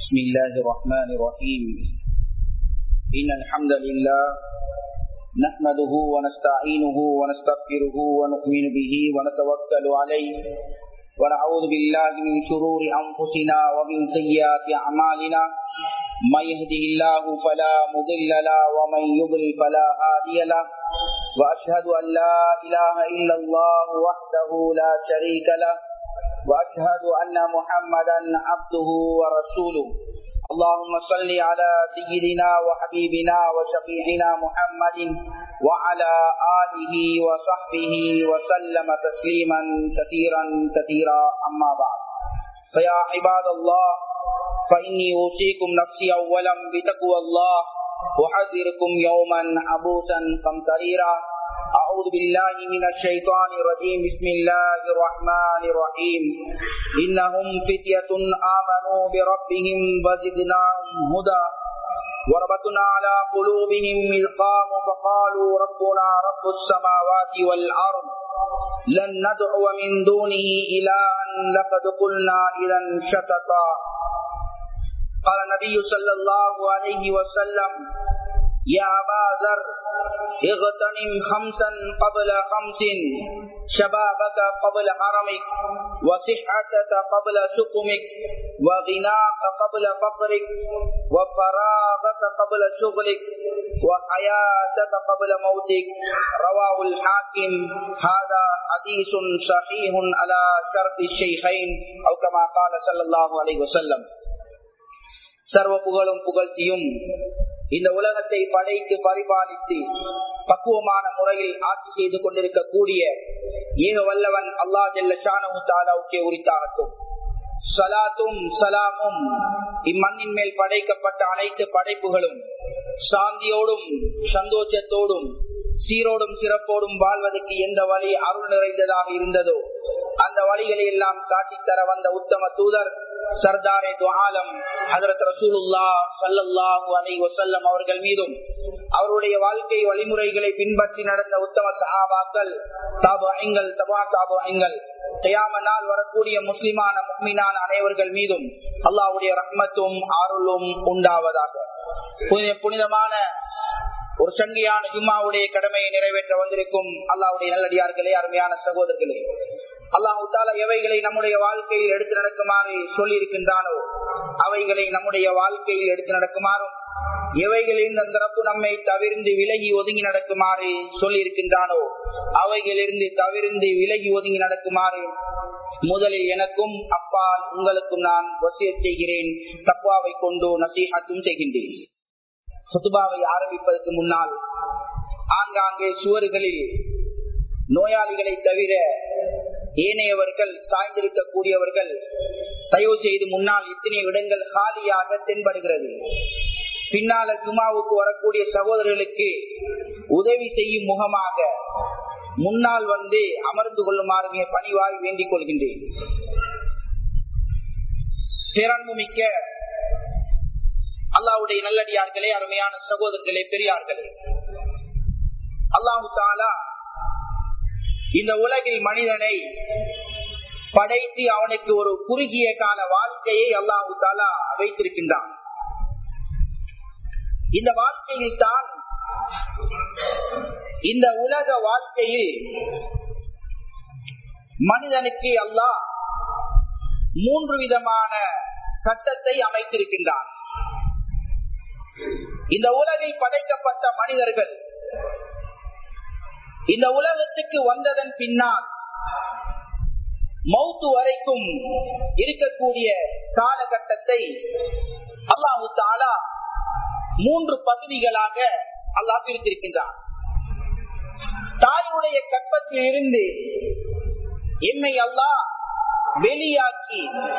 بسم الله الرحمن الرحيم إن الحمد لله نحمده ونستعينه ونستغفره ونؤمن به ونتوكل عليه ونعوذ بالله من شرور أنفسنا ومن سيئات أعمالنا من يهده الله فلا مضل له ومن يضلل فلا هادي له وأشهد أن لا إله إلا الله وحده لا شريك له وأشهد أن محمدا عبده ورسوله اللهم صل على سيدنا وحبيبنا وشفيعنا محمد وعلى آله وصحبه وسلم تسليما كثيرا كثيرا أما بعد فيا عباد الله فإني أوصيكم نفسي أولا بتقوى الله أحذركم يوما عبوسا قمطريرا أعوذ بالله من الشيطان الرجيم بسم الله الرحمن الرحيم إنهم فتية آمنوا بربهم وزدناهم هدى وربطنا على قلوبهم إذ قاموا فقالوا ربنا رب السماوات والأرض لن ندعو من دونه إلها لقد قلنا إذا شتتا قال النبي صلى الله عليه وسلم يا أبا ذر اغتنم خمسا قبل خمس شبابك قبل حرمك وصحتك قبل سقمك وغناك قبل فقرك وفراغك قبل شغلك وحياتك قبل موتك رواه الحاكم هذا حديث صحيح على شرط الشيخين أو كما قال صلى الله عليه وسلم சர்வ புகழும் புகழ்ச்சியும் இந்த உலகத்தை படைத்து பரிபாலித்து பக்குவமான முறையில் ஆட்சி செய்து கொண்டிருக்கக்கூடிய ஏக வல்லவன் அல்லா ஜெல்ல ஷானவுக்கே உரித்தாகட்டும் சலாத்தும் சலாமும் இம்மண்ணின் மேல் படைக்கப்பட்ட அனைத்து படைப்புகளும் சாந்தியோடும் சந்தோஷத்தோடும் சீரோடும் சிறப்போடும் வாழ்வதற்கு எந்த வழி அருள் நிறைந்ததாக இருந்ததோ அந்த வழிகளை எல்லாம் காட்டித்தர வந்த உத்தம தூதர் சர்தாரே துவாலம் ஹசரத் ரசூலுல்லா சல்லல்லாஹு அலை வசல்லம் அவர்கள் மீதும் அவருடைய வாழ்க்கை வழிமுறைகளை பின்பற்றி நடந்த உத்தம சஹாபாக்கள் தாபங்கள் தபா தாபங்கள் தயாம நாள் வரக்கூடிய முஸ்லிமான முக்மினான அனைவர்கள் மீதும் அல்லாவுடைய ரஹ்மத்தும் ஆருளும் உண்டாவதாக புனிதமான ஒரு சங்கியான ஜும்மாவுடைய கடமையை நிறைவேற்ற வந்திருக்கும் அல்லாவுடைய நல்லடியார்களே அருமையான சகோதரர்களே அல்லாஹு தாலா எவைகளை நம்முடைய வாழ்க்கையில் எடுத்து நடக்குமாறு சொல்லி இருக்கின்றானோ அவைகளை நம்முடைய வாழ்க்கையில் எடுத்து நடக்குமாறும் எவைகளில் அந்த ரப்பு நம்மை தவிர்ந்து விலகி ஒதுங்கி நடக்குமாறு சொல்லி இருக்கின்றானோ அவைகளிலிருந்து தவிர்ந்து விலகி ஒதுங்கி நடக்குமாறு முதலில் எனக்கும் அப்பால் உங்களுக்கும் நான் வசிய செய்கிறேன் தப்பாவை கொண்டு நசீகத்தும் செய்கின்றேன் சுத்துபாவை ஆரம்பிப்பதற்கு முன்னால் ஆங்காங்கே சுவர்களில் நோயாளிகளை தவிர ஏனையவர்கள் சாய்ந்திருக்கக்கூடியவர்கள் தயவு செய்து முன்னால் இத்தனை இடங்கள் காலியாக தென்படுகிறது பின்னால ஜுமாவுக்கு வரக்கூடிய சகோதரர்களுக்கு உதவி செய்யும் முகமாக முன்னால் வந்து அமர்ந்து கொள்ளுமாறு மிக பணிவாய் வேண்டிக் கொள்கின்றேன் திறன்மிக்க அல்லாவுடைய நல்லடியார்களே அருமையான சகோதரர்களே பெரியார்களே அல்லாஹு தாலா இந்த உலகில் மனிதனை படைத்து அவனுக்கு ஒரு குறுகிய கால வாழ்க்கையை அல்லாஹு தாலா வைத்திருக்கின்றான் இந்த வாழ்க்கையில் தான் இந்த உலக வாழ்க்கையில் மனிதனுக்கு அல்லாஹ் மூன்று விதமான சட்டத்தை அமைத்திருக்கின்றான் இந்த உலகில் படைக்கப்பட்ட மனிதர்கள் இந்த உலகத்துக்கு வந்ததன் பின்னால் மௌத்து வரைக்கும் இருக்கக்கூடிய காலகட்டத்தை அல்லாஹு தாலா மூன்று பகுதிகளாக அல்லாஹ் பிரித்திருக்கின்றான் தாயுடைய கற்பத்தில் இருந்து என்னை அல்லாஹ் வெளியாக்கி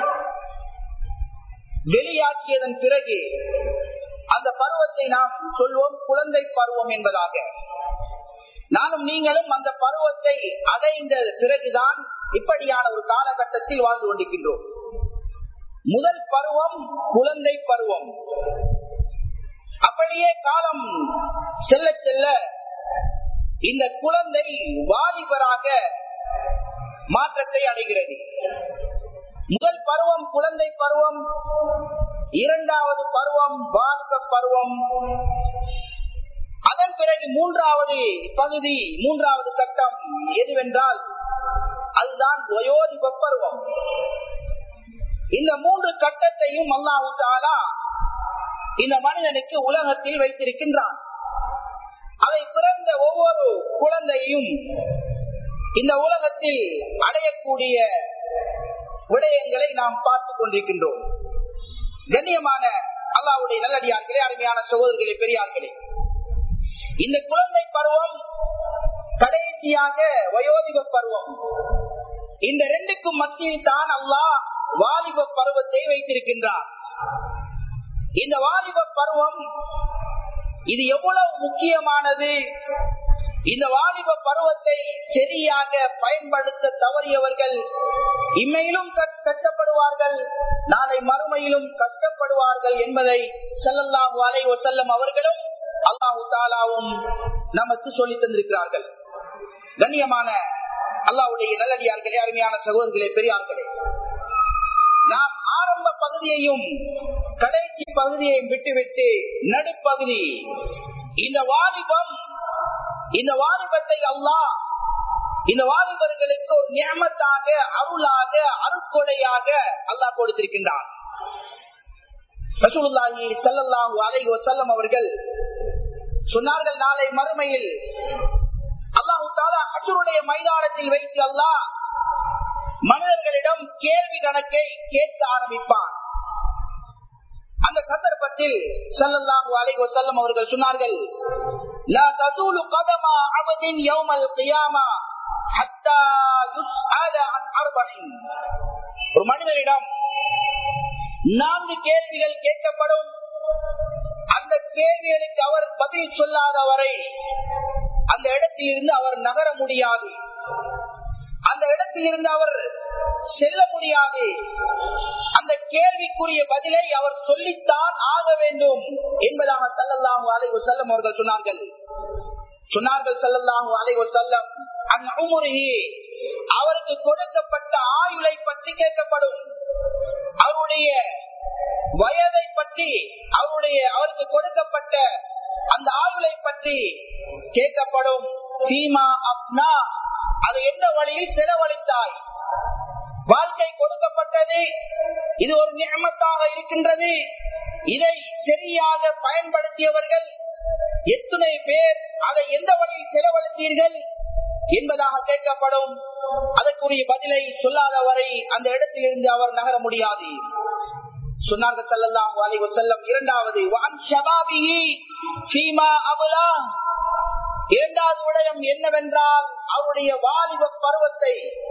வெளியாக்கியதன் பிறகு அந்த பருவத்தை நாம் சொல்வோம் குழந்தை பருவம் என்பதாக நானும் நீங்களும் அந்த பருவத்தை அடைந்த பிறகுதான் இப்படியான ஒரு காலகட்டத்தில் வாழ்ந்து கொண்டிருக்கின்றோம் முதல் பருவம் குழந்தை பருவம் அப்படியே காலம் செல்ல செல்ல இந்த குழந்தை வாலிபராக மாற்றத்தை அடைகிறது முதல் பருவம் குழந்தை பருவம் இரண்டாவது பருவம் வாலிப பருவம் அதன் பிறகு மூன்றாவது பகுதி மூன்றாவது கட்டம் எதுவென்றால் அதுதான் வயோதிப பருவம் இந்த மூன்று கட்டத்தையும் அல்லாஹு தாலா இந்த மனிதனுக்கு உலகத்தில் வைத்திருக்கின்றான் அதை பிறந்த ஒவ்வொரு குழந்தையும் இந்த உலகத்தில் அடையக்கூடிய விடயங்களை நாம் பார்த்துக் கொண்டிருக்கின்றோம் கண்ணியமான அல்லாவுடைய நல்லடியார்களே அருமையான சகோதரர்களே பெரியார்களே இந்த குழந்தை பருவம் கடைசியாக வயோதிப பருவம் இந்த ரெண்டுக்கும் மத்தியில் தான் அல்லாஹ் வாலிப பருவத்தை வைத்திருக்கின்றார் இந்த வாலிப பருவம் இது எவ்வளவு முக்கியமானது இந்த வாலிப பருவத்தை சரியாக பயன்படுத்த தவறியவர்கள் இம்மையிலும் கஷ்டப்படுவார்கள் நாளை மறுமையிலும் கஷ்டப்படுவார்கள் என்பதை செல்லல்லாஹு அலை செல்லம் அவர்களும் அல்லாஹு தாலாவும் நமக்கு சொல்லி தந்திருக்கிறார்கள் கண்ணியமான அல்லாவுடைய நல்லடியார்களே அருமையான சகோதரர்களே பெரியார்களே நாம் ஆரம்ப பகுதியையும் கடைசி பகுதியையும் விட்டுவிட்டு நடுப்பகுதி இந்த வாலிபம் இந்த வாலிபத்தை அல்லாஹ் இந்த வாலிபர்களுக்கு ஒரு நியமத்தாக அருளாக அருட்கொலையாக அல்லாஹ் கொடுத்திருக்கின்றான் ரசூலுல்லாஹி ஸல்லல்லாஹு அலைஹி வஸல்லம் அவர்கள் சொன்னார்கள் நாளை மறுமையில் அல்லாஹு தாலா அசுருடைய மைதானத்தில் வைத்து அல்லாஹ் மனிதர்களிடம் கேள்வி கணக்கை கேட்க ஆரம்பிப்பான் அந்த சந்தர்ப்பத்தில் ஸல்லல்லாஹு அலைஹி வஸல்லம் அவர்கள் சொன்னார்கள் லா தஸூலு கதமா அபதின் யௌமல் கியாமா ஹத்தா யுஸ்அல அன் அர்பஇன் ஒரு மனிதரிடம் நான்கு கேள்விகள் கேட்கப்படும் அந்த கேள்விகளுக்கு அவர் பதில் சொல்லாத வரை அந்த இடத்தில் இருந்து அவர் நகர முடியாது அந்த இடத்தில் இருந்து அவர் செல்ல முடியாது அந்த கேள்விக்குரிய பதிலை அவர் சொல்லித்தான் ஆக வேண்டும் என்பதாக சல்லல்லாஹு அலைவு செல்லம் அவர்கள் சொன்னார்கள் சொன்னார்கள் சல்லல்லாஹு அலைவு செல்லம் அவருக்கு கொடுக்கப்பட்ட ஆயுளை பற்றி கேட்கப்படும் அவருடைய வயதை பற்றி அவருடைய அவருக்கு கொடுக்கப்பட்ட அந்த ஆயுளை பற்றி கேட்கப்படும் சீமா அப்னா அதை எந்த வழியில் செலவழித்தாய் வாழ்க்கை கொடுக்கப்பட்டது இது ஒரு நியமத்தாக இருக்கின்றது இதை சரியாக பயன்படுத்தியவர்கள் எத்தனை பேர் அதை எந்த வழியில் செலவழித்தீர்கள் என்பதாக கேட்கப்படும் அதற்குரிய பதிலை சொல்லாத வரை அந்த இடத்திலிருந்து அவர் நகர முடியாது சொன்னார்கள் சல்லல்லாஹு அலைஹி வஸல்லம் இரண்டாவது வான் ஷபாபிஹி ஃபீமா அபலா இரண்டாவது விடயம் என்னவென்றால் அவருடைய வாலிப பருவத்தை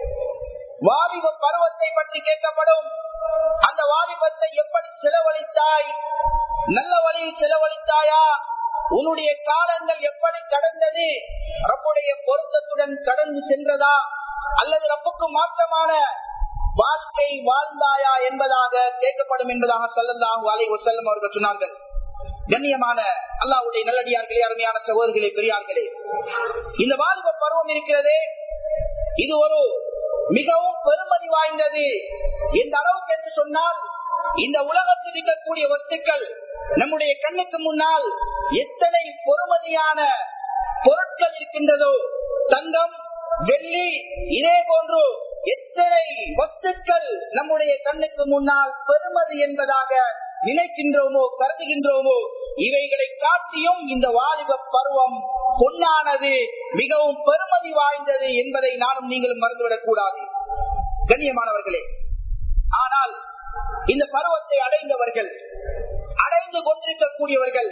வாலிப பருவத்தை பற்றி கேட்கப்படும் அந்த வாலிபத்தை எப்படி செலவழித்தாய் நல்ல வழியில் செலவழித்தாயா உன்னுடைய காலங்கள் எப்படி கடந்தது ரப்புடைய பொருத்தத்துடன் கடந்து சென்றதா அல்லது ரப்புக்கு மாற்றமான வாழ்க்கை வாழ்ந்தாயா என்பதாக கேட்கப்படும் என்பதாக சொல்லலாம் அலை செல்லும் அவர்கள் சொன்னார்கள் கண்ணியமான அல்லாவுடைய நல்லடியார்களே அருமையான சகோதரர்களே பெரியார்களே இந்த வாலிப பருவம் இருக்கிறதே இது ஒரு மிகவும் பெருமதி வாய்ந்தது எந்த அளவுக்கு என்று சொன்னால் இந்த உலகத்தில் இருக்கக்கூடிய வஸ்துக்கள் நம்முடைய கண்ணுக்கு முன்னால் எத்தனை பொறுமதியான பொருட்கள் இருக்கின்றதோ தங்கம் வெள்ளி இதே போன்று எத்தனை வஸ்துக்கள் நம்முடைய கண்ணுக்கு முன்னால் பெருமதி என்பதாக நினைக்கின்றோமோ கருதுகின்றோமோ இவைகளை காட்டியும் இந்த வாலிப பருவம் பொன்னானது மிகவும் பெருமதி வாய்ந்தது என்பதை நானும் நீங்களும் மறந்துவிடக் கூடாது கண்ணியமானவர்களே ஆனால் இந்த பருவத்தை அடைந்தவர்கள் அடைந்து கொண்டிருக்கக்கூடியவர்கள்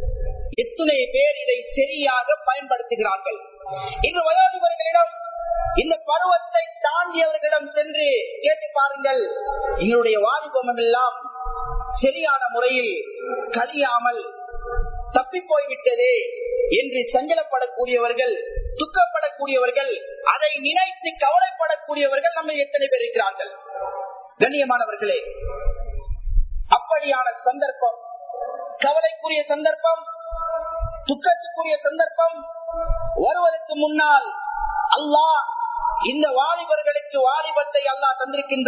எத்தனை பேர் இதை சரியாக பயன்படுத்துகிறார்கள் இன்று வயோதிபர்களிடம் இந்த பருவத்தை தாண்டியவர்களிடம் சென்று கேட்டு பாருங்கள் எங்களுடைய வாலிபம் எல்லாம் சரியான முறையில் கழியாமல் தப்பி போய்விட்டதே என்று சஞ்சலப்படக்கூடியவர்கள் துக்கப்படக்கூடியவர்கள் அதை நினைத்து கவலைப்படக்கூடியவர்கள் நம்ம எத்தனை பேர் இருக்கிறார்கள் கண்ணியமானவர்களே அப்படியான சந்தர்ப்பம் கவலைக்குரிய சந்தர்ப்பம் துக்கத்துக்குரிய சந்தர்ப்பம் வருவதற்கு முன்னால் அல்லாஹ் இந்த வாலிபர்களுக்கு வாலிபத்தை அல்லாஹ் தந்திருக்கின்றான்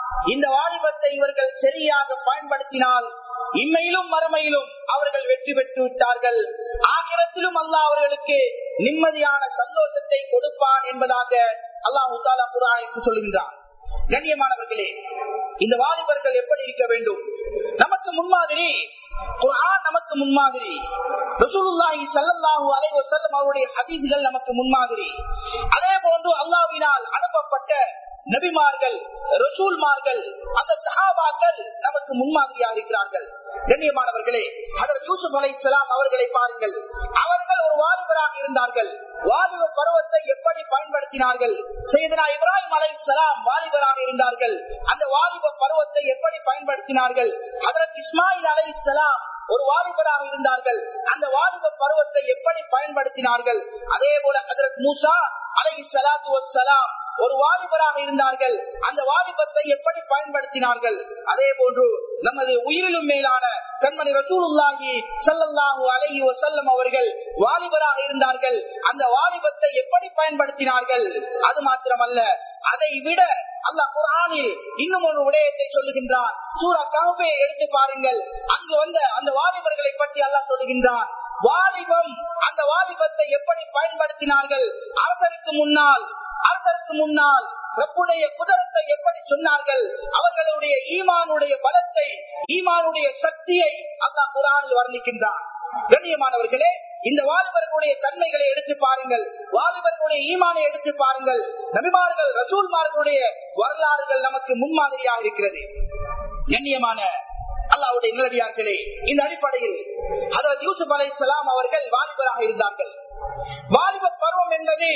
இந்த வாலிபத்தை இவர்கள் சரியாக பயன்படுத்தினால் இம்மையிலும் மறுமையிலும் அவர்கள் வெற்றி பெற்று விட்டார்கள் ஆகிரத்திலும் அல்லாஹ் அவர்களுக்கு நிம்மதியான சந்தோஷத்தை கொடுப்பான் என்பதாக அல்லாஹ் தாலா குரானுக்கு சொல்லுகின்றான் கண்ணியமானவர்களே இந்த வாலிபர்கள் எப்படி இருக்க வேண்டும் நமக்கு முன்மாதிரி குர்ஆன் நமக்கு முன்மாதிரி ரசூலுல்லாஹி ஸல்லல்லாஹு அலைஹி வஸல்லம் அவருடைய ஹதீஸ்கள் நமக்கு முன்மாதிரி அதே போன்று அல்லாஹ்வினால் அனுப்பப்பட்ட நபிமார்கள் ரசூல்மார்கள் அந்த சஹாபாக்கள் நமக்கு முன்மாதிரியாக இருக்கிறார்கள் கண்ணியமானவர்களே அதற்கு யூசுப் அலைஹிஸ்ஸலாம் அவர்களை பாருங்கள் அவர்கள் ஒரு வாலிபராக இருந்தார்கள் வாலிப பருவத்தை எப்படி பயன்படுத்தினார்கள் செய்தனா இப்ராஹிம் அலைஹிஸ்ஸலாம் வாலிபராக இருந்தார்கள் அந்த வாலிப பருவத்தை எப்படி பயன்படுத்தினார்கள் அதற்கு இஸ்மாயில் அலைஹிஸ்ஸலாம் ஒரு வாலிபராக இருந்தார்கள் அந்த வாலிப பருவத்தை எப்படி பயன்படுத்தினார்கள் அதே போல அதற்கு மூசா அலை சலாத்து வசலாம் ஒரு வாலிபராக இருந்தார்கள் அந்த வாலிபத்தை எப்படி பயன்படுத்தினார்கள் அதே போன்று நமது உயிரிலும் மேலான கண்மணி ரசூலுல்லாஹி ஸல்லல்லாஹு அலைஹி வஸல்லம் அவர்கள் வாலிபராக இருந்தார்கள் அந்த வாலிபத்தை எப்படி பயன்படுத்தினார்கள் அது மாத்திரமல்ல அதை விட அல்லாஹ் குர்ஆனில் இன்னும் ஒரு விடயத்தை சொல்லுகின்றான் சூரா கஹ்பை எடுத்து பாருங்கள் அங்கு வந்த அந்த வாலிபர்களை பற்றி அல்லாஹ் சொல்லுகின்றான் வாலிபம் அந்த வாலிபத்தை எப்படி பயன்படுத்தினார்கள் அரசருக்கு முன்னால் அரசருக்கு முன்னால் ரப்புடைய குதிரத்தை எப்படி சொன்னார்கள் அவர்களுடைய ஈமானுடைய பலத்தை ஈமானுடைய சக்தியை அல்லாஹ் குரானில் வர்ணிக்கின்றான் கண்ணியமானவர்களே இந்த வாலிபர்களுடைய தன்மைகளை எடுத்து பாருங்கள் வாலிபர்களுடைய ஈமானை எடுத்து பாருங்கள் நபிமார்கள் ரசூல்மார்களுடைய வரலாறுகள் நமக்கு முன்மாதிரியாக இருக்கிறது கண்ணியமான அல்லாவுடைய நிலவியார்களே இந்த அடிப்படையில் அதாவது யூசுப் அலை அவர்கள் வாலிபராக இருந்தார்கள் வாலிப பருவம் என்பது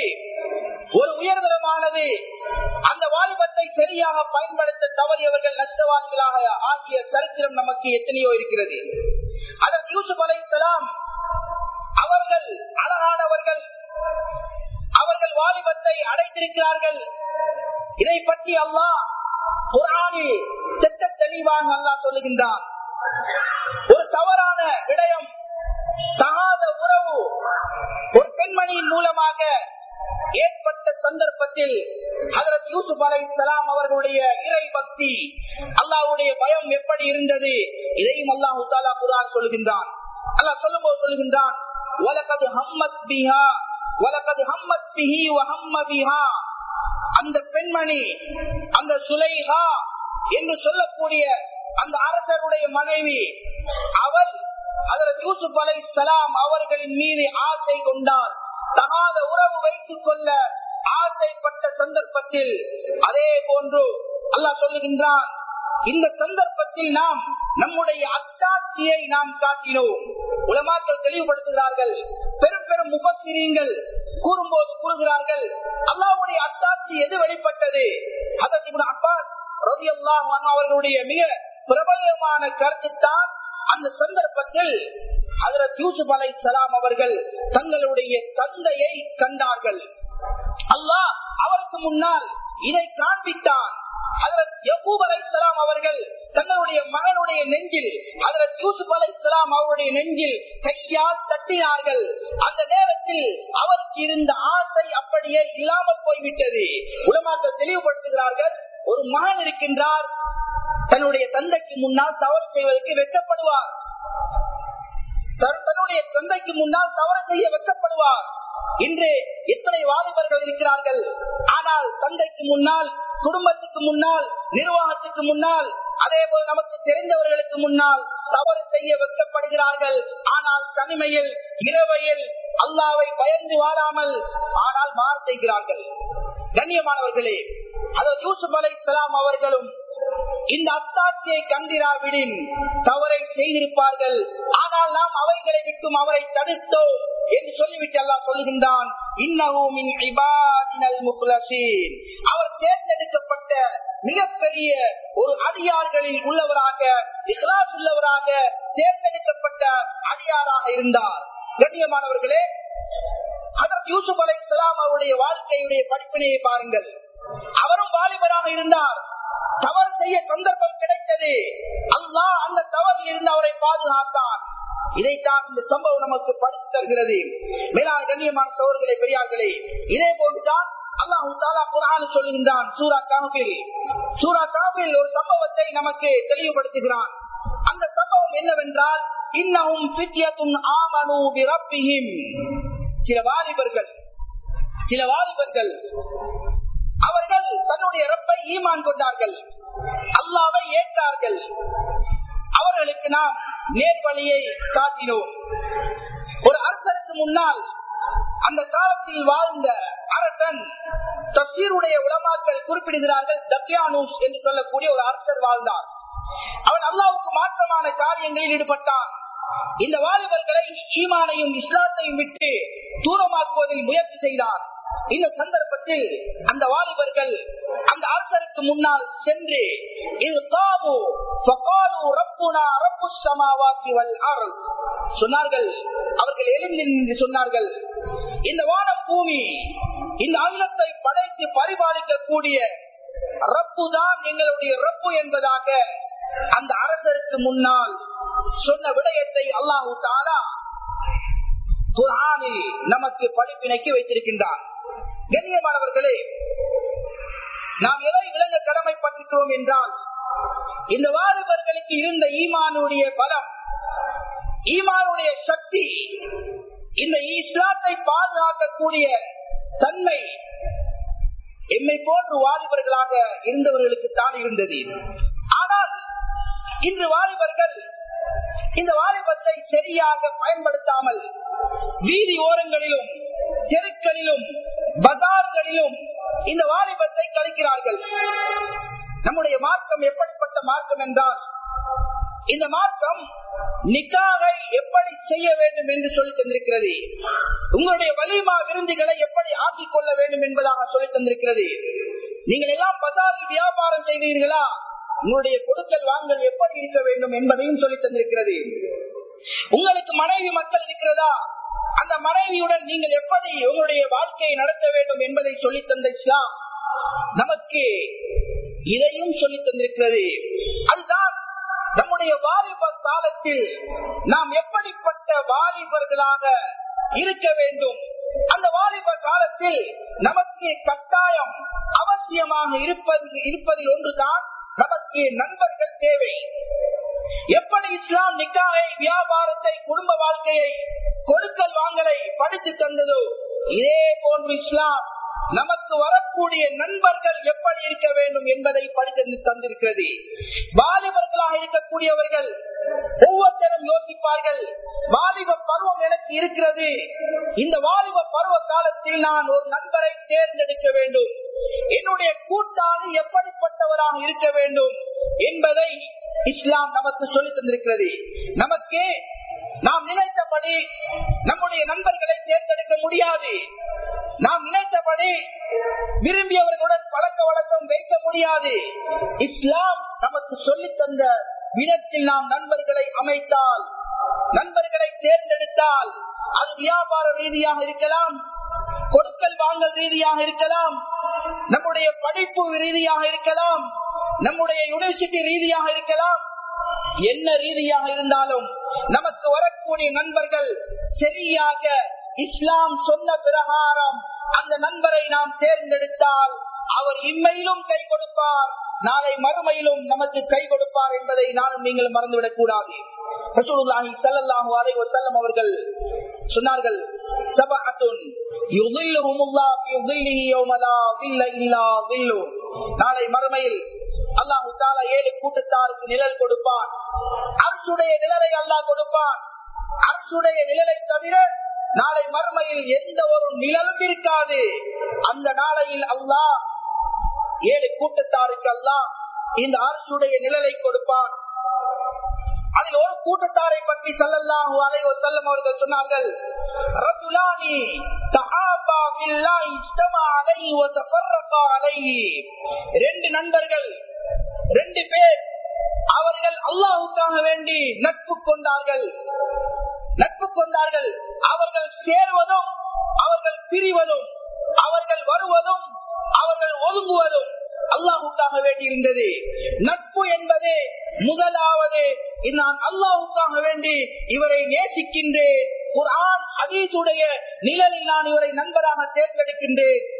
ஒரு உயர்தரமானது அந்த வாலிபத்தை சரியாக பயன்படுத்த தவறியவர்கள் நஷ்டவாதிகளாக ஆகிய சரித்திரம் நமக்கு எத்தனையோ இருக்கிறது அதற்கு யூசுப் அலை அவர்கள் அழகானவர்கள் அவர்கள் வாலிபத்தை அடைத்திருக்கிறார்கள் இதை பற்றி அல்லாஹ் குரானில் திட்ட தெளிவாக அல்லாஹ் சொல்லுகின்றான் ஒரு தவறான விடயம் தகாத உறவு ஒரு பெண்மணியின் மூலமாக ஏற்பட்ட சந்தர்ப்பத்தில் ஹதரத் யூசுப் அலை சலாம் அவர்களுடைய இறை பக்தி அல்லாவுடைய பயம் எப்படி இருந்தது இதையும் அல்லாஹு தாலா குரான் சொல்லுகின்றான் அல்லாஹ் சொல்லும் போது சொல்லுகின்றான் வலகது ஹம்மத் பிஹா வலகது ஹம்மத் பிஹி வஹம்ம பிஹா அந்த பெண்மணி அந்த சுலைஹா என்று சொல்லக்கூடிய அந்த அரசருடைய மனைவி அவள் அதற்கு யூசுப் அலை சலாம் அவர்களின் மீது ஆசை கொண்டால் தகாத உறவு வைத்துக் கொள்ள ஆசைப்பட்ட சந்தர்ப்பத்தில் அதே போன்று அல்லாஹ் சொல்லுகின்றான் இந்த சந்தர்ப்பத்தில் நாம் நம்முடைய அத்தாட்சியை நாம் காட்டினோம் உலமாக்கள் தெளிவுபடுத்துகிறார்கள் பெரும் பெரும் முபசிரியங்கள் கூறும்போது கூறுகிறார்கள் அல்லாவுடைய அத்தாட்சி எது வெளிப்பட்டது அதற்கு அப்பாஸ் ரவி அவர்களுடைய மிக பிரபலமான கருத்துத்தான் அந்த சந்தர்ப்பத்தில் அதற்கு யூசுப் அலை சலாம் அவர்கள் தங்களுடைய தந்தையை கண்டார்கள் அல்லாஹ் அவருக்கு முன்னால் இதை காண்பித்தான் அவர்கள் தங்களுடைய மகனுடைய நெஞ்சில் அதற்கு யூசுப் அலை சலாம் அவருடைய நெஞ்சில் கையால் தட்டினார்கள் அந்த நேரத்தில் அவருக்கு இருந்த ஆசை அப்படியே இல்லாமல் போய்விட்டது உலமாக்கள் தெளிவுபடுத்துகிறார்கள் ஒரு மகன் இருக்கின்றார் தன்னுடைய தந்தைக்கு முன்னால் தவறு செய்வதற்கு வெட்டப்படுவார் தன்னுடைய தந்தைக்கு முன்னால் தவறு செய்ய வெட்டப்படுவார் இன்று எத்தனை வாலிபர்கள் இருக்கிறார்கள் ஆனால் தந்தைக்கு முன்னால் குடும்பத்துக்கு முன்னால் நிர்வாகத்துக்கு முன்னால் அதே போல் நமக்கு தெரிந்தவர்களுக்கு முன்னால் தவறு செய்ய வைக்கப்படுகிறார்கள் ஆனால் தனிமையில் இரவையில் அல்லாவை பயந்து வாழாமல் ஆனால் மாறு செய்கிறார்கள் கண்ணியமானவர்களே அதாவது யூசுப் அலை சலாம் அவர்களும் இந்த அத்தாட்சியை கண்டிராவிடின் தவறை செய்திருப்பார்கள் ஆனால் நாம் அவைகளை விட்டும் அவரை தடுத்தோம் என்று சொல்லிவிட்டு எல்லாம் சொல்லுகின்றான் அவர் தேர்ந்தெடுக்கப்பட்ட மிகப்பெரிய ஒரு அடியார்களில் உள்ளவராக இஸ்லாஸ் உள்ளவராக தேர்ந்தெடுக்கப்பட்ட அடியாராக இருந்தார் கண்ணியமானவர்களே அதற்கு யூசுப் அலை இஸ்லாம் அவருடைய வாழ்க்கையுடைய படிப்பினையை பாருங்கள் அவரும் வாலிபராக இருந்தார் தவறு செய்ய சந்தர்ப்பம் கிடைத்தது அல்லாஹ் அந்த தவறில் இருந்து அவரை பாதுகாத்தான் இதைத்தான் இந்த சம்பவம் நமக்கு படித்து தருகிறது மேலான கண்ணியமான சோழர்களே பெரியார்களே இதே போன்றுதான் அல்லாஹு தாலா குரான் சொல்லுகின்றான் சூரா காபில் சூரா காபில் ஒரு சம்பவத்தை நமக்கு தெளிவுபடுத்துகிறான் அந்த சம்பவம் என்னவென்றால் இன்னமும் பித்தியத்தும் ஆமனு ரப்பிஹிம் சில வாலிபர்கள் சில வாலிபர்கள் அவர்கள் தன்னுடைய ரப்பை ஈமான் கொண்டார்கள் அல்லாவை ஏற்றார்கள் அவர்களுக்கு நாம் நேர்வழியை காட்டினோம் ஒரு அரசருக்கு முன்னால் அந்த காலத்தில் வாழ்ந்த அரசன் தப்சீருடைய உலமாக்கள் குறிப்பிடுகிறார்கள் தப்யானூஸ் என்று சொல்லக்கூடிய ஒரு அரசர் வாழ்ந்தார் அவன் அல்லாவுக்கு மாற்றமான காரியங்களில் ஈடுபட்டான் இந்த வாலிபர்களை ஈமானையும் இஸ்லாத்தையும் விட்டு தூரமாக்குவதில் முயற்சி செய்தான் இந்த சந்தர்ப்பத்தில் அந்த வாலிபர்கள் அந்த அரசருக்கு முன்னால் சென்று இது காபு சொன்னார்கள் அவர்கள் எழுந்து நின்று சொன்னார்கள் இந்த வானம் பூமி இந்த அகிலத்தை படைத்து பரிபாலிக்கக்கூடிய ரப்பு தான் எங்களுடைய ரப்பு என்பதாக அந்த அரசருக்கு முன்னால் சொன்ன விடயத்தை அல்லாஹு தாலா குரானில் நமக்கு படிப்பினைக்கு வைத்திருக்கின்றார் கண்ணியமானவர்களே நாம் எதை விளங்க கடமைப்பட்டிருக்கிறோம் என்றால் இந்த வாலிபர்களுக்கு இருந்த ஈமானுடைய பலம் ஈமானுடைய சக்தி இந்த இஸ்லாத்தை பாதுகாக்கக்கூடிய தன்மை எம்மை போன்று வாலிபர்களாக இருந்தவர்களுக்கு தான் இருந்தது ஆனால் இன்று வாலிபர்கள் இந்த வாலிபத்தை சரியாக பயன்படுத்தாமல் வீதி ஓரங்களிலும் தெருக்களிலும் பஜார்களிலும் இந்த வாலிபத்தை கழிக்கிறார்கள் நம்முடைய மார்க்கம் எப்படிப்பட்ட மார்க்கம் என்றால் இந்த மார்க்கம் நிக்காகை எப்படி செய்ய வேண்டும் என்று சொல்லி தந்திருக்கிறது உங்களுடைய வலிமா விருந்துகளை எப்படி ஆக்கிக் கொள்ள வேண்டும் என்பதாக சொல்லி தந்திருக்கிறது நீங்கள் எல்லாம் பஜாரில் வியாபாரம் செய்வீர்களா உங்களுடைய கொடுக்கல் வாங்கல் எப்படி இருக்க வேண்டும் என்பதையும் சொல்லி தந்திருக்கிறது உங்களுக்கு மனைவி மக்கள் இருக்கிறதா அந்த மனைவியுடன் நீங்கள் எப்படி உங்களுடைய வாழ்க்கையை நடத்த வேண்டும் என்பதை சொல்லி தந்த இஸ்லாம் நமக்கு இதையும் சொல்லி தந்திருக்கிறது அதுதான் நம்முடைய வாலிப காலத்தில் நாம் எப்படிப்பட்ட வாலிபர்களாக இருக்க வேண்டும் அந்த வாலிப காலத்தில் நமக்கு கட்டாயம் அவசியமாக இருப்பது இருப்பதில் ஒன்றுதான் நமக்கு நண்பர்கள் தேவை எப்படி இஸ்லாம் நிக்காவை வியாபாரத்தை குடும்ப வாழ்க்கையை கொடுக்கல் வாங்கலை படித்து தந்ததோ இதே போன்று இஸ்லாம் நமக்கு வரக்கூடிய நண்பர்கள் எப்படி இருக்க வேண்டும் என்பதை படித்து தந்திருக்கிறது வாலிபர்களாக இருக்கக்கூடியவர்கள் ஒவ்வொருத்தரும் யோசிப்பார்கள் வாலிப பருவம் எனக்கு இருக்கிறது இந்த வாலிப பருவ காலத்தில் நான் ஒரு நண்பரை தேர்ந்தெடுக்க வேண்டும் என்னுடைய கூட்டாளி எப்படிப்பட்டவராக இருக்க வேண்டும் என்பதை இஸ்லாம் நமக்கு சொல்லி தந்திருக்கிறது நமக்கு நாம் நினைத்தபடி நம்முடைய நண்பர்களை தேர்ந்தெடுக்க முடியாது நாம் நினைத்தபடி விரும்பியவர்களுடன் பழக்க வழக்கம் வைக்க முடியாது இஸ்லாம் நமக்கு சொல்லி தந்த விதத்தில் நாம் நண்பர்களை அமைத்தால் நண்பர்களை தேர்ந்தெடுத்தால் அது வியாபார ரீதியாக இருக்கலாம் கொடுக்கல் வாங்கல் ரீதியாக இருக்கலாம் நம்முடைய படிப்பு ரீதியாக இருக்கலாம் நம்முடைய யூனிவர்சிட்டி ரீதியாக இருக்கலாம் என்ன ரீதியாக இருந்தாலும் நமக்கு வரக்கூடிய நண்பர்கள் சரியாக இஸ்லாம் சொன்ன பிரகாரம் அந்த நண்பரை நாம் தேர்ந்தெடுத்தால் அவர் இம்மையிலும் கை கொடுப்பார் நாளை மறுமையிலும் நமக்கு கை கொடுப்பார் என்பதை நானும் நீங்கள் மறந்துவிடக் கூடாது அவர்கள் சொன்னார்கள் நாளை மறுமையில் அல்லாஹு தாலா ஏழு கூட்டத்தாருக்கு நிழல் கொடுப்பான் அரசுடைய நிழலை அல்லாஹ் கொடுப்பான் அரசுடைய நிழலை தவிர நாளை மறுமையில் எந்த ஒரு நிழலும் இருக்காது அந்த நாளையில் அல்லாஹ் ஏழு கூட்டத்தாருக்கு அல்லாஹ் இந்த அரசுடைய நிழலை கொடுப்பான் அதில் ஒரு கூட்டத்தாரை பற்றி சல்லல்லாஹு அலைஹி வஸல்லம் அவர்கள் சொன்னார்கள் ரஜுலானி தஹாபா பில்லாஹி இஜ்தமா அலைஹி வ தஃபர்ரகா அலைஹி ரெண்டு நண்பர்கள் ரெண்டு பேர் அவர்கள் அல்லாஹ்வுக்காக வேண்டி நட்பு கொண்டார்கள் நட்பு கொண்டார்கள் அவர்கள் சேர்வதும் அவர்கள் பிரிவதும் அவர்கள் வருவதும் அவர்கள் ஒதுங்குவதும் அல்லாஹுக்காக வேண்டி இருந்தது நட்பு என்பது முதலாவது நான் அல்லாஹுக்காக வேண்டி இவரை நேசிக்கின்றேன் குர்ஆன் ஹதீஸுடைய நிழலில் நான் இவரை நண்பராக தேர்ந்தெடுக்கின்றேன்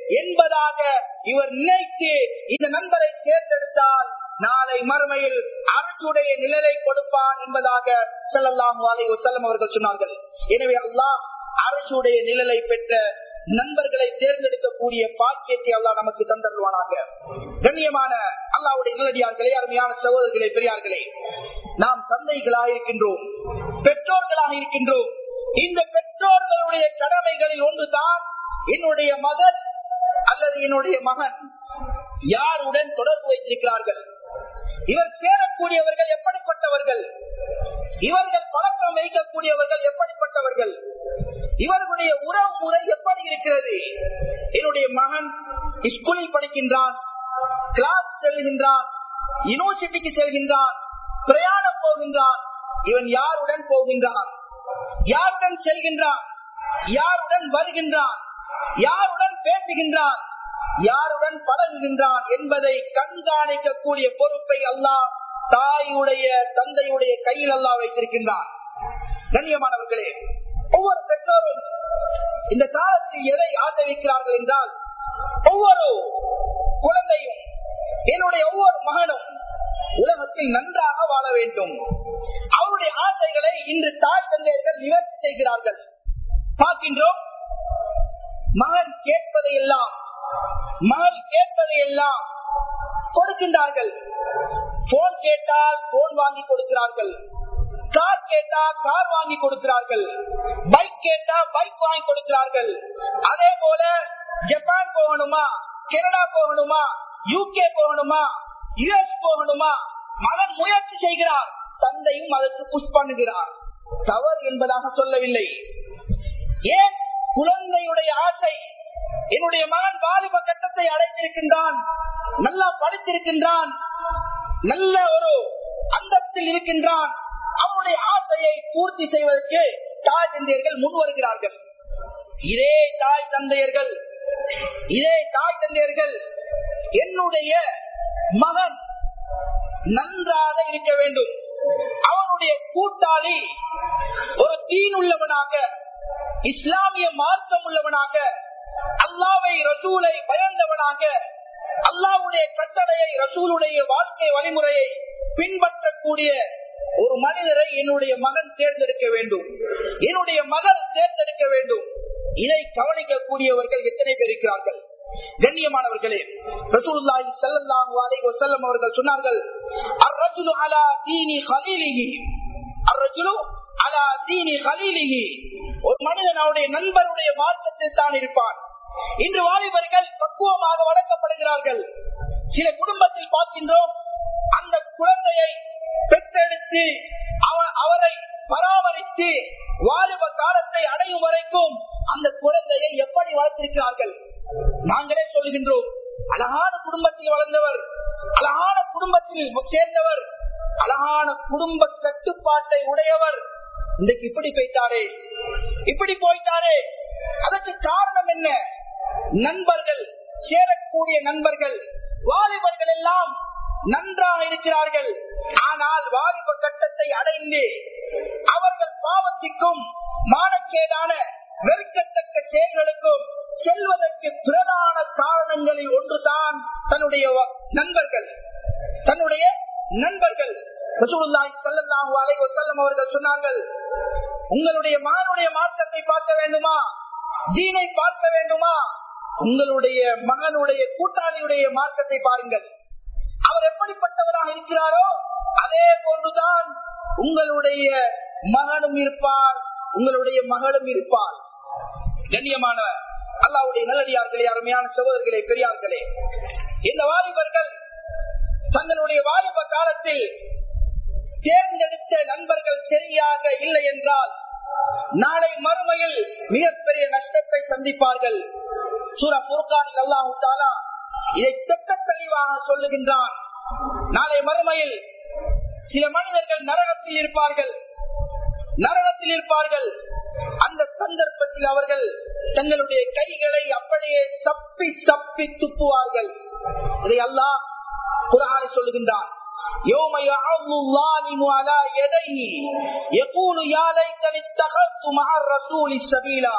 என்பதாக இவர் நினைத்து இந்த நண்பரை தேர்ந்தெடுத்தால் நாளை மறுமையில் அரசுடைய நிழலை கொடுப்பான் என்பதாக செல்லலாம் அலை செல்லம் அவர்கள் சொன்னார்கள் எனவே அல்லாஹ் அரசுடைய நிழலை பெற்ற நண்பர்களை தேர்ந்தெடுக்கக்கூடிய பாக்கியத்தை அல்லா நமக்கு தந்தருவானாக கண்ணியமான அல்லாவுடைய நிலடியார்களே அருமையான சகோதரர்களே பெரியார்களே நாம் தந்தைகளாக இருக்கின்றோம் பெற்றோர்களாக இருக்கின்றோம் இந்த பெற்றோர்களுடைய கடமைகளில் ஒன்றுதான் என்னுடைய மகன் அல்லது என்னுடைய மகன் யாருடன் தொடர்பு வைத்திருக்கிறார்கள் இவர் சேரக்கூடியவர்கள் எப்படிப்பட்டவர்கள் இவர்கள் பழக்கம் வைக்கக்கூடியவர்கள் எப்படிப்பட்டவர்கள் இவர்களுடைய உறவு முறை எப்படி இருக்கிறது என்னுடைய மகன் ஸ்கூலில் படிக்கின்றான் கிளாஸ் செல்கின்றான் யூனிவர்சிட்டிக்கு செல்கின்றான் பிரயாணம் போகின்றான் இவன் யாருடன் போகின்றான் யாருடன் செல்கின்றான் யாருடன் வருகின்றான் யாருடன் பேசுகின்றான் யாருடன் பழகுகின்றான் என்பதை கண்காணிக்கக்கூடிய பொறுப்பை அல்லாஹ் தாயுடைய தந்தையுடைய கையில் அல்லா வைத்திருக்கின்றான் கண்ணியமானவர்களே ஒவ்வொரு பெற்றோரும் இந்த காலத்தில் எதை ஆதரிக்கிறார்கள் என்றால் ஒவ்வொரு குழந்தையும் என்னுடைய ஒவ்வொரு மகனும் உலகத்தில் நன்றாக வாழ வேண்டும் அவருடைய ஆசைகளை இன்று தாய் தந்தையர்கள் நிவர்த்தி செய்கிறார்கள் பார்க்கின்றோம் மகன் கேட்பதை எல்லாம் மகள் கேட்பதை எல்லாம் கொடுக்கின்றார்கள் போன் கேட்டால் போன் வாங்கி கொடுக்கிறார்கள் கார் கேட்டா கார் வாங்கி கொடுக்கிறார்கள் பைக் கேட்டா பைக் வாங்கி கொடுக்கிறார்கள் அதே போல ஜப்பான் போகணுமா கனடா போகணுமா யூகே போகணுமா யுஎஸ் போகணுமா மகன் முயற்சி செய்கிறார் தந்தையும் அதற்கு புஷ் பண்ணுகிறார் தவறு என்பதாக சொல்லவில்லை ஏன் குழந்தையுடைய ஆசை என்னுடைய மகன் வாலிப கட்டத்தை அடைந்திருக்கின்றான் நல்லா படித்திருக்கின்றான் நல்ல ஒரு அந்தத்தில் இருக்கின்றான் அவனுடைய ஆசையை பூர்த்தி செய்வதற்கு தாய் தந்தையர்கள் முன் வருகிறார்கள் இதே தாய் தந்தையர்கள் இதே தாய் தந்தையர்கள் என்னுடைய மகன் நன்றாக இருக்க வேண்டும் அவனுடைய கூட்டாளி ஒரு தீன் உள்ளவனாக இஸ்லாமிய மார்க்கம் உள்ளவனாக அல்லாவை ரசூலை பயந்தவனாக அல்லாவுடைய கட்டளையை ரசூலுடைய வாழ்க்கை வழிமுறையை பின்பற்றக்கூடிய ஒரு மனிதரை என்னுடைய மகன் தேர்ந்தெடுக்க வேண்டும் என்னுடைய மகள் தேர்ந்தெடுக்க வேண்டும் இதை கவனிக்கக்கூடியவர்கள் எத்தனை பேர் இருக்கிறார்கள் கண்ணியமானவர்களே ரசூலுல்லாஹி ஸல்லல்லாஹு அலைஹி வஸல்லம் அவர்கள் சொன்னார்கள் அர்ரஜுலு அலா தீனி கலீலிஹி அர்ரஜுலு அலா தீனி கலீலிஹி ஒரு மனிதன் அவருடைய நண்பருடைய மார்க்கத்தில் தான் இருப்பான் இன்று வாலிபர்கள் பக்குவமாக வளர்க்கப்படுகிறார்கள் சில குடும்பத்தில் பார்க்கின்றோம் அந்த குழந்தையை பெற்றெடுத்து அவரை பராமரித்து வாலிப காலத்தை அடையும் வரைக்கும் அந்த குழந்தையை எப்படி வளர்த்திருக்கிறார்கள் நாங்களே சொல்லுகின்றோம் அழகான குடும்பத்தில் வளர்ந்தவர் அழகான குடும்பத்தில் சேர்ந்தவர் அழகான குடும்ப கட்டுப்பாட்டை உடையவர் இன்றைக்கு இப்படி போய்த்தாரே இப்படி போய்த்தாரே அதற்கு காரணம் என்ன நண்பர்கள் சேரக்கூடிய நண்பர்கள் வாலிபர்கள் எல்லாம் நன்றாக இருக்கிறார்கள் ஆனால் வாலிப கட்டத்தை அடைந்து அவர்கள் பாவத்திற்கும் மானக்கேடான வெறுக்கத்தக்க செயல்களுக்கும் செல்வதற்கு பிரதான காரணங்களில் ஒன்றுதான் தன்னுடைய நண்பர்கள் தன்னுடைய நண்பர்கள் அவர்கள் சொன்னார்கள் உங்களுடைய மகனுடைய மாற்றத்தை பார்க்க வேண்டுமா தீனை பார்க்க வேண்டுமா உங்களுடைய மகனுடைய கூட்டாளியுடைய மார்க்கத்தை பாருங்கள் அவர் எப்படிப்பட்டவராக இருக்கிறாரோ அதே போன்றுதான் உங்களுடைய மகனும் இருப்பார் உங்களுடைய மகளும் இருப்பார் கண்ணியமான அல்லாவுடைய நல்லடியார்களே அருமையான சகோதரர்களே பெரியார்களே இந்த வாலிபர்கள் தங்களுடைய வாலிப காலத்தில் தேர்ந்தெடுத்த நண்பர்கள் சரியாக இல்லை என்றால் நாளை மறுமையில் மிகப்பெரிய நஷ்டத்தை சந்திப்பார்கள் சூர புர்கானில் அல்லாஹு தாலா இதை திட்ட தெளிவாக சொல்லுகின்றான் நாளை மறுமையில் சில மனிதர்கள் நரகத்தில் இருப்பார்கள் நரகத்தில் இருப்பார்கள் அந்த சந்தர்ப்பத்தில் அவர்கள் தங்களுடைய கைகளை அப்படியே சப்பி சப்பி துப்புவார்கள் இதை அல்லாஹ் குரானை சொல்லுகின்றான் يوم يعض الظالم على يديه يقول يا ليتني اتخذت مع الرسول سبيلا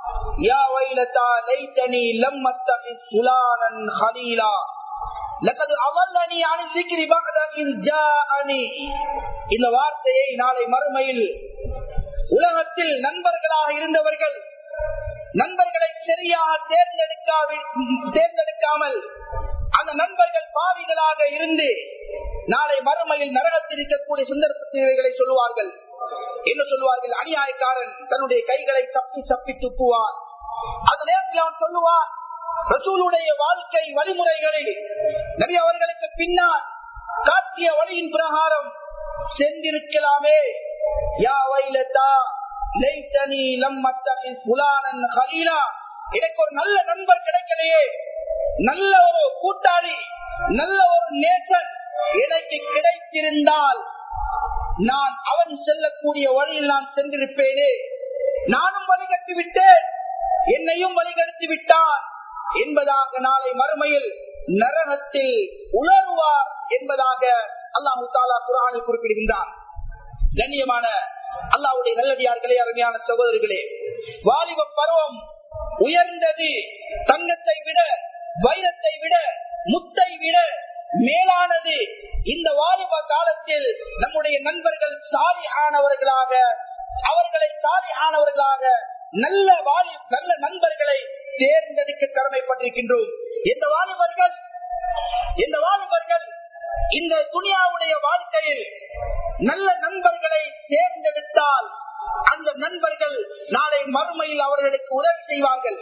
யா வைலதா லைத்தனி லம் அத்தஹிஸ் ஃபுலானன் ஹலீலா லகது அவல்லனி அனி ذிக்ரி பஅத இன் ஜாஅனி இந்த வார்த்தையை நாளை மறுமையில் உலகத்தில் நண்பர்களாக இருந்தவர்கள் நண்பர்களை சரியாக தேர்ந்தெடுக்காவி தேர்ந்தெடுக்காமல் அந்த நண்பர்கள் பாவிகளாக இருந்து நாளை மறுமையில் நரகத்தில் இருக்கக்கூடிய சுந்தரத்தை சொல்லுவார்கள் என்ன சொல்லுவார்கள் அநியாயக்காரன் தன்னுடைய கைகளை தப்பி தப்பி துப்புவான் அந்த நேரத்தில் அவன் சொல்லுவான் ரசூலுடைய வாழ்க்கை வழிமுறைகளை நபி அவர்களுக்கு பின்னால் காட்டிய வழியின் பிரகாரம் சென்றிருக்கலாமே யா வைலத்தா லைத்தனி லம் அத்தகில் ஃபுலானன் ஹலீலா எனக்கு ஒரு நல்ல நண்பர் கிடைக்கலையே நல்ல ஒரு கூட்டாளி நல்ல ஒரு நேசன் எனக்கு கிடைத்திருந்தால் நான் அவன் செல்லக்கூடிய வழியில் நான் சென்றிருப்பேனே நானும் வழிகட்டி விட்டேன் என்னையும் வழிகெடுத்து விட்டான் என்பதாக நாளை மறுமையில் நரகத்தில் உணர்வார் என்பதாக அல்லாஹு தாலா குரானில் குறிப்பிடுகின்றான் கண்ணியமான அல்லாவுடைய நல்லடியார்களே அருமையான சகோதரர்களே வாலிப பருவம் உயர்ந்தது தங்கத்தை விட வைரத்தை விட முத்தை விட மேலானது இந்த வாலிப காலத்தில் நம்முடைய நண்பர்கள் சாலி ஆனவர்களாக அவர்களை சாலி ஆனவர்களாக நல்ல வாலி நல்ல நண்பர்களை தேர்ந்தெடுக்க கடமைப்பட்டிருக்கின்றோம் இந்த வாலிபர்கள் இந்த வாலிபர்கள் இந்த துனியாவுடைய வாழ்க்கையில் நல்ல நண்பர்களை தேர்ந்தெடுத்தால் அந்த நண்பர்கள் நாளை மறுமையில் அவர்களுக்கு உதவி செய்வார்கள்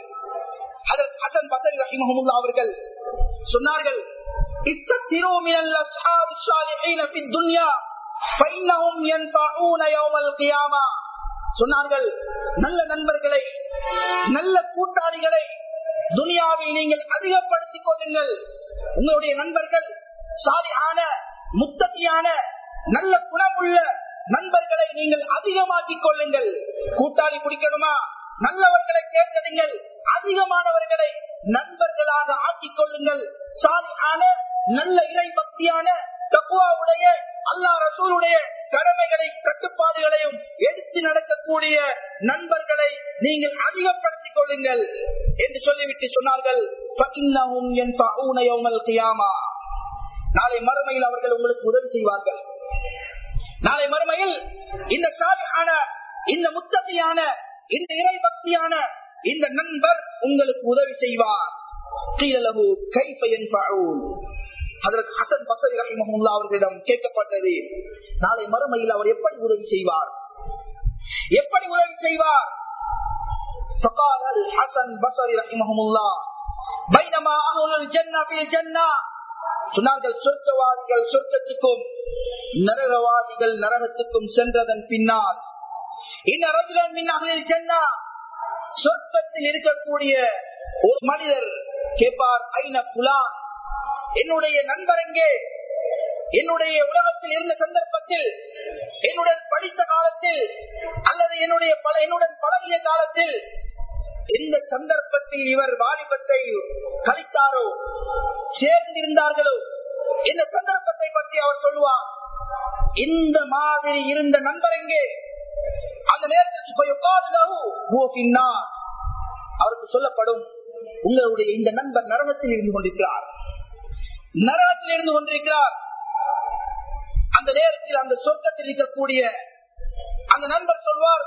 ஹசன் பசரி ரஹிமஹமுல்லா அவர்கள் சொன்னார்கள் استكثروا من الاصحاب الصالحين في الدنيا فانهم ينفعون يوم القيامه சொன்னார்கள் நல்ல நண்பர்களை நல்ல கூட்டாளிகளை துனியாவில் நீங்கள் அதிகப்படுத்திக் கொள்ளுங்கள் உங்களுடைய நண்பர்கள் சாலியான முத்தத்தியான நல்ல குணமுள்ள நண்பர்களை நீங்கள் அதிகமாக்கிக் கொள்ளுங்கள் கூட்டாளி பிடிக்கணுமா நல்லவர்களை தேர்ந்தெடுங்கள் அதிகமானவர்களை நண்பர்களாக ஆக்கிக் கொள்ளுங்கள் சாலியான நல்ல இறை பக்தியான தக்குவாவுடைய அல்லா ரசூலுடைய கடமைகளை கட்டுப்பாடுகளையும் எடுத்து நடக்கக்கூடிய நண்பர்களை நீங்கள் அதிகப்படுத்திக் கொள்ளுங்கள் என்று சொல்லிவிட்டு சொன்னார்கள் நாளை மறுமையில் அவர்கள் உங்களுக்கு உதவி செய்வார்கள் நாளை மறுமையில் இந்த சாலியான இந்த முத்தகையான இந்த இறை பக்தியான இந்த நண்பர் உங்களுக்கு உதவி செய்வார் அவர்களிடம் கேட்கப்பட்டது நாளை மறுமையில் அவர் எப்படி உதவி செய்வார் எப்படி உதவி செய்வார் فقال الحسن بصري رحمه الله بينما أهل الجنة في الجنة சொன்னார்கள் சொர்க்கவாதிகள் சொர்க்கத்துக்கும் நரகவாதிகள் நரகத்துக்கும் சென்றதன் பின்னால் சொர்க்கத்தில் இருக்கக்கூடிய ஒரு மனிதர் கேட்பார் ஐன புலான் என்னுடைய நண்பர் எங்கே என்னுடைய உலகத்தில் இருந்த சந்தர்ப்பத்தில் என்னுடன் படித்த காலத்தில் அல்லது என்னுடைய பல என்னுடன் பழகிய காலத்தில் எந்த சந்தர்ப்பத்தில் இவர் வாலிபத்தை கழித்தாரோ சேர்ந்திருந்தார்களோ இந்த சந்தர்ப்பத்தை பற்றி அவர் சொல்லுவார் இந்த மாதிரி இருந்த நண்பர் எங்கே அந்த நேரத்தில் அவருக்கு சொல்லப்படும் உங்களுடைய இந்த நண்பர் நரகத்தில் இருந்து கொண்டிருக்கிறார் நரகத்தில் இருந்து கொண்டிருக்கிறார் அந்த நேரத்தில் அந்த சொர்க்கத்தில் இருக்கக்கூடிய அந்த நண்பர் சொல்வார்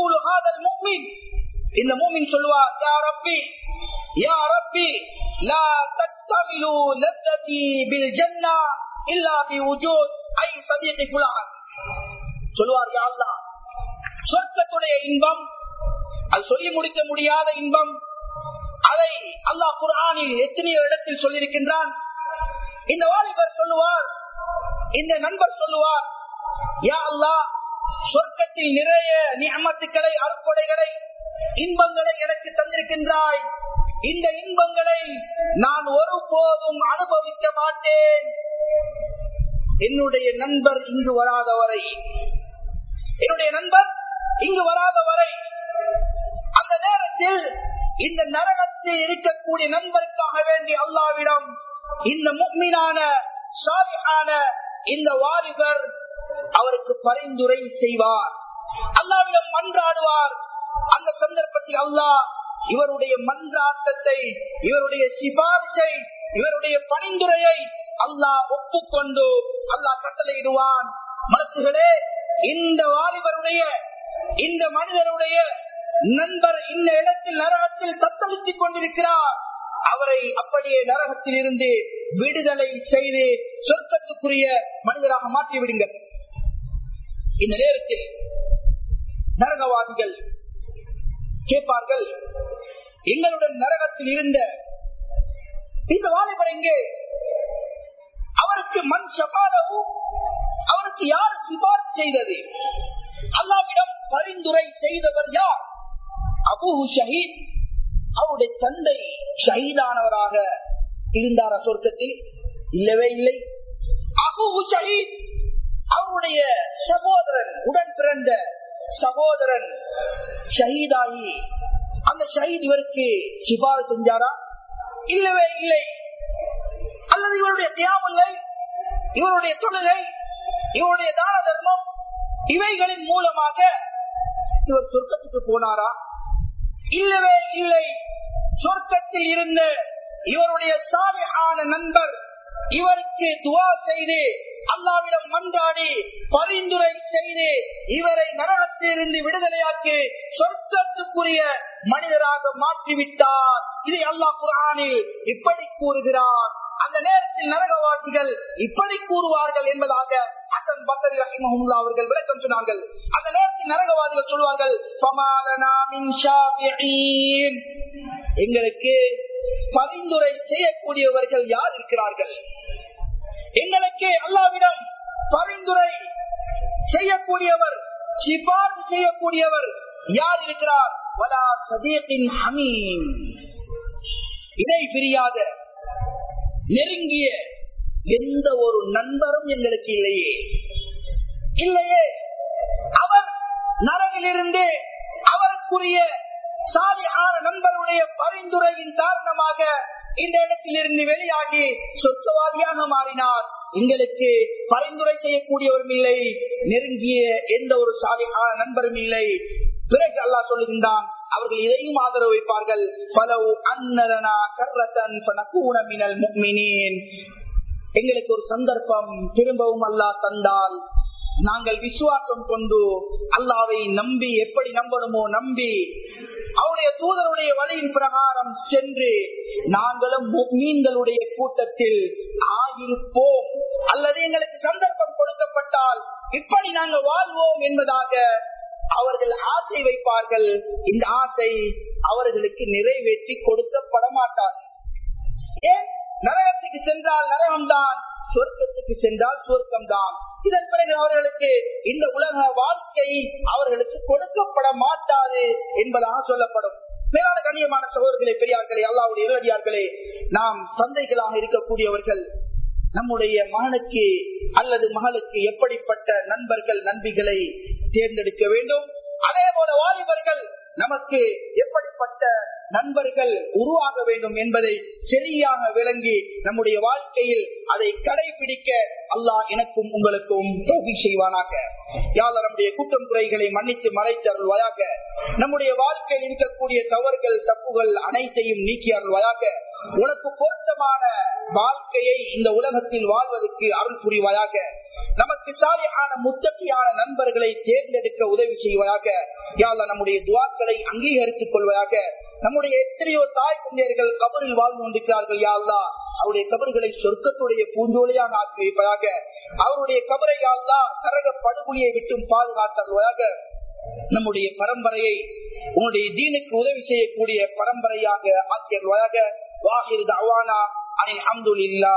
இந்த மூமின் சொல்வார் யா ரப்பி யா ரப்பி லா தத்தமிலு லத்ததி பில் ஜன்னா இல்லா பி உஜூத் ஐ சதீகி ஃபுலான் சொல்வார் யா அல்லாஹ் சொர்க்கத்துடைய இன்பம் அது சொல்லி முடிக்க முடியாத இன்பம் அதை அல்லாஹ் குர்ஆனில் எத்தனையோ இடத்தில் சொல்லியிருக்கின்றான் இந்த வாலிபர் சொல்லுவார் இந்த நண்பர் சொல்லுவார் யா அல்லாஹ் சொர்க்கத்தில் நிறைய நியமத்துக்களை அறுக்கொடைகளை இன்பங்களை எனக்கு தந்திருக்கின்றாய் இந்த இன்பங்களை நான் ஒருபோதும் அனுபவிக்க மாட்டேன் என்னுடைய நண்பர் இங்கு வராத வரை என்னுடைய நண்பர் இங்கு வராத வரை அந்த நேரத்தில் இந்த நரகத்தில் இருக்கக்கூடிய நண்பருக்காக வேண்டி அல்லாவிடம் இந்த முக்மீனான சாலிஹான இந்த வாலிபர் அவருக்கு பரிந்துரை செய்வார் அல்லாவிடம் மன்றாடுவார் அந்த சந்தர்ப்பத்தில் அல்லாஹ் இவருடைய மன்றாட்டத்தை இவருடைய சிபாரிசை இவருடைய பணிந்துரையை அல்லாஹ் ஒப்புக்கொண்டு அல்லாஹ் கட்டளையிடுவான் மனசுகளே இந்த வாலிபருடைய இந்த மனிதனுடைய நண்பர் இந்த இடத்தில் நரகத்தில் தத்தளித்துக் கொண்டிருக்கிறார் அவரை அப்படியே நரகத்தில் இருந்து விடுதலை செய்து சொர்க்கத்துக்குரிய மனிதராக மாற்றி விடுங்கள் இந்த நேரத்தில் நரகவாதிகள் கேட்பார்கள் எங்களுடன் நரகத்தில் இருந்த இந்த வாலிபர் எங்கே அவருக்கு மண் சபாலவு அவருக்கு யார் சிபார்த்து செய்தது அல்லாவிடம் பரிந்துரை செய்தவர் யார் அபு ஷஹீத் அவருடைய தந்தை ஷஹீதானவராக இருந்தார சொர்க்கத்தில் இல்லவே இல்லை அபு ஷஹீத் அவருடைய சகோதரன் உடன் பிறந்த சகோதரன் ஷஹீதாகி அந்த ஷஹீத் இவருக்கு சிபாறு செஞ்சாரா இல்லவே இல்லை அல்லது இவருடைய தியாமில்லை இவருடைய தொழிலை இவருடைய தான தர்மம் இவைகளின் மூலமாக இவர் சொர்க்கத்துக்கு போனாரா இல்லவே இல்லை சொர்க்கத்தில் இருந்த இவருடைய சாலையான நண்பர் இவருக்கு துவா செய்து அல்லாவிடம் மன்றாடி பரிந்துரை செய்து இவரை நரகத்திலிருந்து விடுதலையாக்கி சொர்க்கத்துக்குரிய மனிதராக மாற்றிவிட்டார் இதை அல்லாஹ் குரானில் இப்படி கூறுகிறார் அந்த நேரத்தில் நரகவாசிகள் இப்படி கூறுவார்கள் என்பதாக அசன் பக்கரி ரஹிமஹுல்லா அவர்கள் விளக்கம் சொன்னார்கள் அந்த நேரத்தில் நரகவாதிகள் சொல்வார்கள் "ஃபமாலனா மின் ஷாஃபிஈன்." எங்களுக்கு பரிந்துரை செய்யக்கூடியவர்கள் யார் இருக்கிறார்கள் எங்களுக்கு அல்லாவிடம் பரிந்துரை செய்யக்கூடியவர் சிபார்த்து செய்யக்கூடியவர் யார் இருக்கிறார் வலா சதீக்கின் ஹமீம் இதை பிரியாத நெருங்கிய எந்த ஒரு நண்பரும் எங்களுக்கு இல்லையே இல்லையே அவர் நரகிலிருந்து அவருக்குரிய சாலியான நண்பருடைய பரிந்துரையின் காரணமாக இந்த இடத்திலிருந்து வெளியாகி சொத்துவாதியாக மாறினார் எங்களுக்கு பரிந்துரை செய்யக்கூடியவரும் இல்லை நெருங்கிய எந்த ஒரு சாலியான நண்பரும் இல்லை பிறகு அல்லாஹ் சொல்லுகின்றான் அவர்கள் இதையும் ஆதரவு வைப்பார்கள் பலவு அன்னரனா கர்ரத்தன் பனக்கூன மினல் முக்மினீன் எங்களுக்கு ஒரு சந்தர்ப்பம் திரும்பவும் அல்லாஹ் தந்தால் நாங்கள் விசுவாசம் கொண்டு அல்லாவை நம்பி எப்படி நம்பணுமோ நம்பி அவருடைய தூதருடைய வழியின் பிரகாரம் சென்று நாங்களும் மீன்களுடைய கூட்டத்தில் ஆகிருப்போம் அல்லது எங்களுக்கு சந்தர்ப்பம் கொடுக்கப்பட்டால் இப்படி நாங்கள் வாழ்வோம் என்பதாக அவர்கள் ஆசை வைப்பார்கள் இந்த ஆசை அவர்களுக்கு நிறைவேற்றி கொடுக்கப்பட மாட்டார் ஏன் நரகத்துக்கு சென்றால் நரகம்தான் சொர்க்கத்துக்கு சென்றால் சொர்க்கம் தான் இதன் பிறகு அவர்களுக்கு இந்த உலக வாழ்க்கை அவர்களுக்கு கொடுக்கப்பட மாட்டாது என்பதாக சொல்லப்படும் மேலான கண்ணியமான சகோதரர்களே பெரியார்களே அல்லாவுடைய இறுதியார்களே நாம் தந்தைகளாக இருக்கக்கூடியவர்கள் நம்முடைய மகனுக்கு அல்லது மகளுக்கு எப்படிப்பட்ட நண்பர்கள் நண்பிகளை தேர்ந்தெடுக்க வேண்டும் அதே போல வாலிபர்கள் நமக்கு எப்படிப்பட்ட நண்பர்கள் உருவாக வேண்டும் என்பதை சரியாக விளங்கி நம்முடைய வாழ்க்கையில் அதை கடைபிடிக்க அல்லாஹ் எனக்கும் உங்களுக்கும் தோல்வி செய்வானாக யாழ் நம்முடைய குற்றம் குறைகளை மன்னித்து மறைத்து அருள்வாயாக நம்முடைய வாழ்க்கையில் இருக்கக்கூடிய தவறுகள் தப்புகள் அனைத்தையும் நீக்கி அருள்வாயாக உனக்கு பொருத்தமான வாழ்க்கையை இந்த உலகத்தில் வாழ்வதற்கு அருள் புரிவாயாக நமக்கு சாலையான முத்தகையான நண்பர்களை தேர்ந்தெடுக்க உதவி செய்வதாக யாழ்லா நம்முடைய துவாக்களை அங்கீகரித்துக் கொள்வதாக நம்முடைய எத்தனையோ தாய் குழந்தையர்கள் கபரில் வாழ்ந்து கொண்டிருக்கிறார்கள் யாழ்லா அவருடைய கபர்களை சொர்க்கத்துடைய பூஞ்சோலையாக ஆக்கி வைப்பதாக அவருடைய கபரை யாழ்லா நரக படுகொலியை விட்டும் பாதுகாத்தருவதாக நம்முடைய பரம்பரையை உன்னுடைய தீனுக்கு உதவி செய்யக்கூடிய பரம்பரையாக ஆக்கியருவாயாக வாஹிர் தவானா அனில் அம்துல்லா